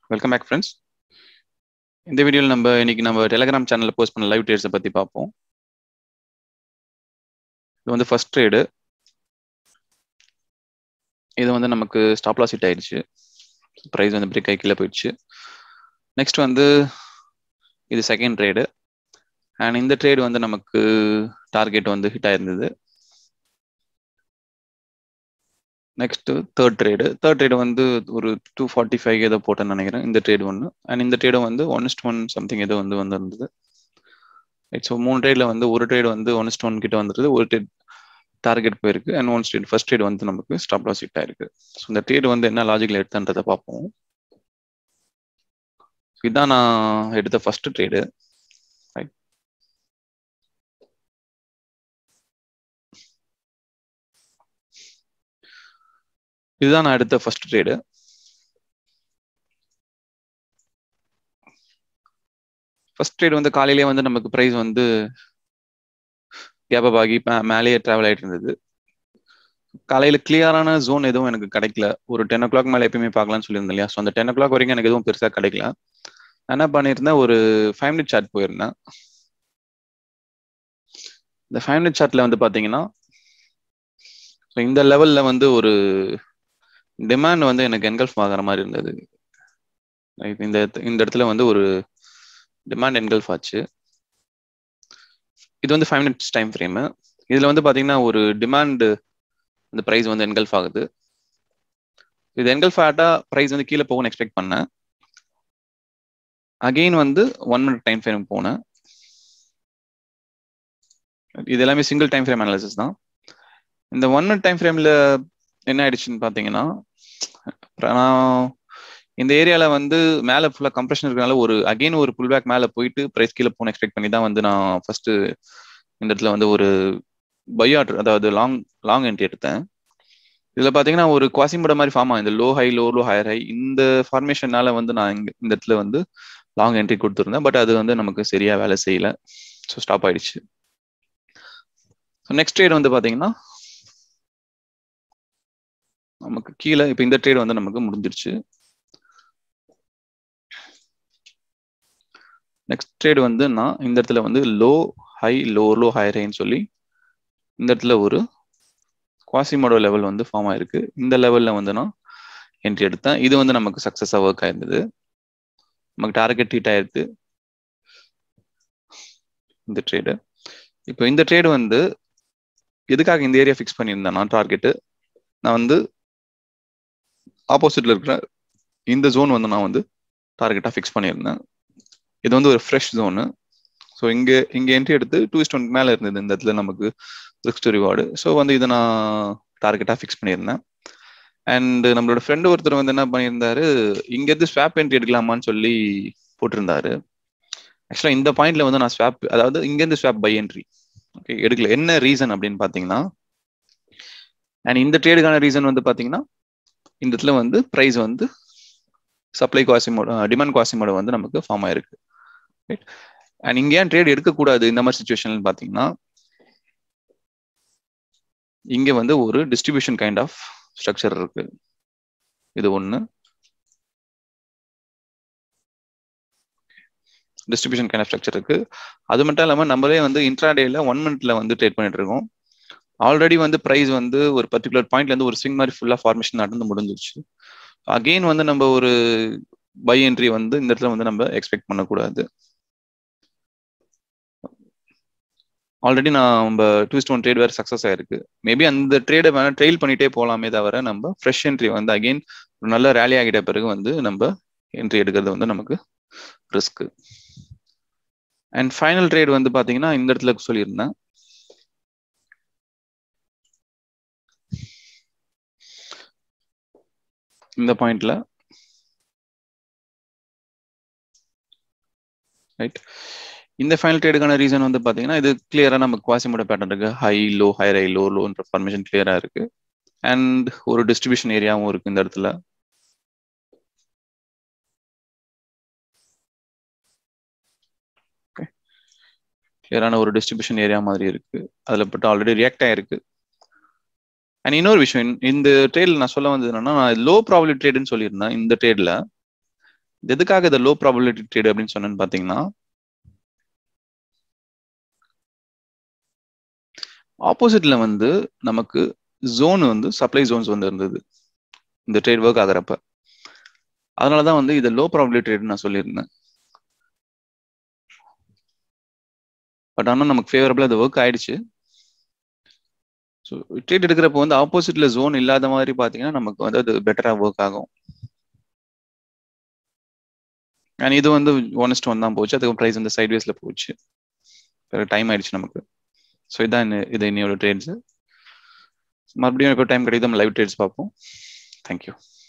welcome back friends இந்த வீடியோவில் நம்ம இன்னைக்கு நம்ம டெலிகிராம் சேனலில் போஸ்ட் பண்ண லைவ் ட்ரேட்ஸை பற்றி பார்ப்போம் இது வந்து ஃபர்ஸ்ட் ட்ரேடு இது வந்து நமக்கு ஸ்டாப் லாஸ் ஹிட் ஆயிடுச்சு ப்ரைஸ் வந்து பிரேக் ஆகி கீழே போயிடுச்சு நெக்ஸ்ட் வந்து இது செகண்ட் ட்ரேடு அண்ட் இந்த ட்ரேடு வந்து நமக்கு டார்கெட் வந்து ஹிட் ஆயிருந்தது next third trade third trade வந்து ஒரு டூ ஃபார்ட்டி ஃபைவ் ஏதோ போட்டேன்னு நினைக்கிறேன் இந்த ட்ரேடு ஒன்று அண்ட் இந்த ட்ரேடு வந்து ஒன் இஸ்ட் ஒன் சம்திங் ஏதோ வந்து வந்திருந்தது ரைட் ஸோ மூணு ட்ரேடில் வந்து ஒரு ட்ரேடு வந்து ஒன் இஸ்ட் ஒன் கிட்ட வந்துருது ஒரு ட்ரேட் டார்கெட் போயிருக்கு and one trade first trade வந்து நமக்கு ஸ்டாப் லாஸ் ஹிட் ஆயிருக்கு ஸோ இந்த ட்ரேடு வந்து என்ன லாஜிக்கில் எடுத்தன்றதை பார்ப்போம் இதுதான் நான் எடுத்த ஃபர்ஸ்ட் ட்ரேடு ரைட் இதுதான் நான் எடுத்த ஃபர்ஸ்ட் ட்ரேடு ஃபர்ஸ்ட் ட்ரேட் வந்து காலையிலேயே வந்து நமக்கு ப்ரைஸ் வந்து கேப் ஆகி மேலேயே ட்ராவல் ஆகிட்டு இருந்தது காலையில் கிளியரான ஜோன் எதுவும் எனக்கு கிடைக்கல ஒரு டென் ஓ கிளாக் மேலே எப்பயுமே பார்க்கலாம்னு சொல்லியிருந்தேன் இல்லையா ஸோ அந்த டென் ஓ கிளாக் வரைக்கும் எனக்கு எதுவும் பெருசாக கிடைக்கல என்ன பண்ணியிருந்தேன் ஒரு ஃபைவ் மினிட் சார்ட் போயிருந்தேன் இந்த ஃபைவ் மினிட் சார்ட்ல வந்து பார்த்தீங்கன்னா ஸோ இந்த லெவலில் வந்து ஒரு டிமாண்ட் வந்து எனக்கு என்கல்ஃப் ஆகிற மாதிரி இருந்தது இந்த இந்த இடத்துல வந்து ஒரு டிமாண்ட் என்கல்ஃப் ஆச்சு இது வந்து ஃபைவ் மினிட்ஸ் டைம் ஃப்ரேமு இதில் வந்து பார்த்தீங்கன்னா ஒரு டிமாண்ட் அந்த ப்ரைஸ் வந்து என்கல்ஃப் ஆகுது இது என்கல்ஃப் ஆகிட்டா ப்ரைஸ் வந்து கீழே போகும்னு எக்ஸ்பெக்ட் பண்ணேன் அகெயின் வந்து ஒன் மினிட் டைம் ஃப்ரேம் போனேன் இது எல்லாமே சிங்கிள் டைம் ஃப்ரேம் அனாலிசிஸ் தான் இந்த ஒன் மினிட் டைம் ஃப்ரேமில் என்ன ஆயிடுச்சுன்னு பார்த்தீங்கன்னா நான் இந்த ஏரியாவில் வந்து மேலே ஃபுல்லாக கம்ப்ரெஷன் இருக்கனால ஒரு அகெயின் ஒரு புல் பேக் மேலே போயிட்டு ப்ரைஸ் கீழே போன எக்ஸ்பெக்ட் பண்ணி தான் வந்து நான் ஃபர்ஸ்ட் இந்த இடத்துல வந்து ஒரு பையாட் அதாவது லாங் லாங் என்ட்ரி எடுத்தேன் இதில் பார்த்தீங்கன்னா ஒரு குவாசிமோட மாதிரி ஃபார்ம் ஆகும் இந்த low high low low higher high இந்த ஃபார்மேஷனால வந்து நான் இங்க இந்த இடத்துல வந்து லாங் என்ட்ரி கொடுத்துருந்தேன் பட் அது வந்து நமக்கு சரியா வேலை செய்யல ஸோ ஸ்டாப் ஆயிடுச்சு நெக்ஸ்ட் ட்ரேட் வந்து பார்த்தீங்கன்னா நமக்கு கீழே இப்போ இந்த ட்ரேட் வந்து நமக்கு முடிஞ்சிருச்சு நெக்ஸ்ட் ட்ரேட் வந்து நான் இந்த இடத்துல வந்து low high low low higher ஹைன்னு சொல்லி இந்த இடத்துல ஒரு குவாசிமோடோ லெவல் வந்து ஃபார்ம் ஆயிருக்கு இந்த லெவலில் வந்து நான் என்ட்ரி எடுத்தேன் இது வந்து நமக்கு சக்ஸஸாக ஒர்க் ஆயிருந்தது நமக்கு டார்கெட் ஹீட் ஆயிருக்கு இந்த ட்ரேடு இப்போ இந்த ட்ரேடு வந்து எதுக்காக இந்த ஏரியா ஃபிக்ஸ் பண்ணியிருந்தேன் நான் டார்கெட்டு நான் வந்து ஆப்போசிட்ல இருக்கிற இந்த ஜோன் வந்து நான் வந்து டார்கெட்டாக ஃபிக்ஸ் பண்ணியிருந்தேன் இது வந்து ஒரு ஃப்ரெஷ் ஜோனு ஸோ இங்கே இங்கே என்ட்ரி எடுத்து டூ ஸ்டோன் மேலே இருந்தது இந்த இடத்துல நமக்கு ரிஸ்க் ரிவார்டு ஸோ வந்து இதை நான் டார்கெட்டாக ஃபிக்ஸ் பண்ணியிருந்தேன் அண்ட் நம்மளோட ஃப்ரெண்டு ஒருத்தர் வந்து என்ன பண்ணியிருந்தாரு இங்கேருந்து ஸ்வாப் என்ட்ரி எடுக்கலாமான்னு சொல்லி போட்டிருந்தாரு ஆக்சுவலாக இந்த பாயிண்ட்ல வந்து நான் ஸ்வாப் அதாவது இங்கேருந்து ஸ்வாப் பை என்ட்ரி ஓகே எடுக்கல என்ன ரீசன் அப்படின்னு பார்த்தீங்கன்னா அண்ட் இந்த ட்ரேடுக்கான ரீசன் வந்து பார்த்தீங்கன்னா இந்த இடத்துல வந்து ப்ரைஸ் வந்து சப்ளை குவாசிமோட டிமாண்ட் குவாசிமோட வந்து நமக்கு ஃபார்ம் ஆயிருக்கு அண்ட் இங்கே ஏன் ட்ரேட் எடுக்கக்கூடாது இந்த மாதிரி சுச்சுவேஷன் பார்த்தீங்கன்னா இங்க வந்து ஒரு டிஸ்ட்ரிபியூஷன் கைண்ட் ஆஃப் ஸ்ட்ரக்சர் இருக்கு இது ஒன்று டிஸ்ட்ரிபியூஷன் கைண்ட் ஆஃப் ஸ்ட்ரக்சர் இருக்கு அது மட்டும் இல்லாமல் நம்மளே வந்து இன்ட்ராடேல ஒன் மினிட்ல வந்து ட்ரேட் பண்ணிட்டு இருக்கோம் ஆல்ரெடி வந்து ப்ரைஸ் வந்து ஒரு பர்டிகுலர் பாயிண்ட்ல இருந்து ஒரு ஸ்விங் மாதிரி ஃபுல்லா ஃபார்மேஷன் நடந்து முடிஞ்சிருச்சு அகெயின் வந்து நம்ம ஒரு பை என்ட்ரி வந்து இந்த இடத்துல வந்து நம்ம எக்ஸ்பெக்ட் பண்ணக்கூடாது ஆல்ரெடி நான் நம்ம டூ ஒன் ட்ரேட் வேறு சக்ஸஸ் ஆயிருக்கு மேபி அந்த ட்ரேடை வேணா ட்ரெயில் பண்ணிட்டே போகலாமே தவிர நம்ம ஃப்ரெஷ் என்ட்ரி வந்து அகெயின் ஒரு நல்ல ரேலி ஆகிட்ட பிறகு வந்து நம்ம என்ட்ரி எடுக்கிறது வந்து நமக்கு ரிஸ்க் அண்ட் ஃபைனல் ட்ரேட் வந்து பார்த்தீங்கன்னா இந்த இடத்துல சொல்லியிருந்தேன் இந்த பாயிண்ட்ல ரைட் இந்த ஃபைனல் ட்ரேடுக்கான ரீசன் வந்து பார்த்தீங்கன்னா இது கிளியரா நமக்கு குவாசிமோட பேட்டர்ன் இருக்கு high low high high low லோன்ற ஃபார்மேஷன் கிளியரா இருக்கு அண்ட் ஒரு டிஸ்ட்ரிபியூஷன் ஏரியாவும் இருக்கு இந்த இடத்துல கிளியரான ஒரு டிஸ்ட்ரிபியூஷன் ஏரியா மாதிரி இருக்கு அதில் பட்டு ஆல்ரெடி ரியாக்ட் ஆயிருக்கு அண்ட் இன்னொரு விஷயம் இந்த ட்ரேட்ல நான் சொல்ல வந்தது என்னன்னா நான் லோ ப்ராபிலிட்டி ட்ரேடுன்னு சொல்லியிருந்தேன் இந்த ட்ரேட்ல எதுக்காக இதை லோ ப்ராபபிலிட்டி ட்ரேட் அப்படின்னு சொன்னேன்னு பார்த்தீங்கன்னா ஆப்போசிட்ல வந்து நமக்கு ஜோன் வந்து சப்ளை ஜோன்ஸ் வந்து இருந்தது இந்த ட்ரேட் ஒர்க் ஆகிறப்ப அதனால தான் வந்து இதை லோ ப்ராபபிலிட்டி ட்ரேட் நான் சொல்லியிருந்தேன் பட் ஆனால் நமக்கு ஃபேவரபிளாக அது ஒர்க் ஆயிடுச்சு ஸோ ட்ரேட் எடுக்கிறப்போ வந்து ஆப்போசிட்ல ஜோன் இல்லாத மாதிரி பார்த்தீங்கன்னா நமக்கு வந்து அது பெட்டராக ஒர்க் ஆகும் அண்ட் இது வந்து ஒன்ஸ்ட் ஒன் தான் போச்சு அதுக்கு ப்ரைஸ் வந்து சைட்வேஸ்ல போச்சு பிறகு டைம் ஆயிடுச்சு நமக்கு ஸோ இதான் இது இன்னையோட ட்ரேட்ஸ் மறுபடியும் இப்போ டைம் கிடைக்குது நம்ம லைவ் ட்ரேட்ஸ் பார்ப்போம் தேங்க்யூ